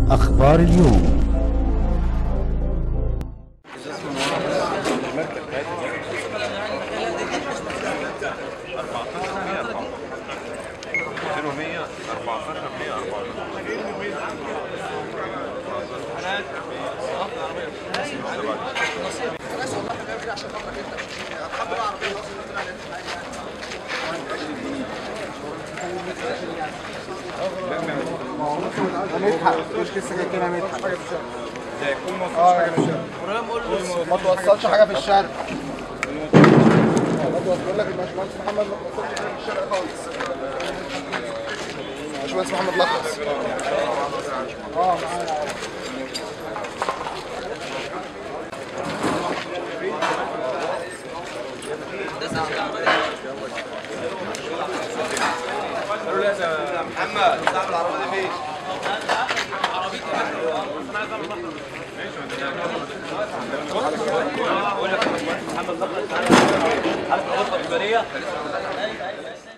أخبار اليوم مدحت مش لسه جاي كده مدحت اه يا باشا ما توصلش حاجه في الشارع ما توصل بقول لك الباشمهندس محمد ما توصلش حاجه في الشارع خالص الباشمهندس محمد لخص اه معايا محمد صاحب العربيه دي فين؟ محمد لقب حالة الغرفة الإجبارية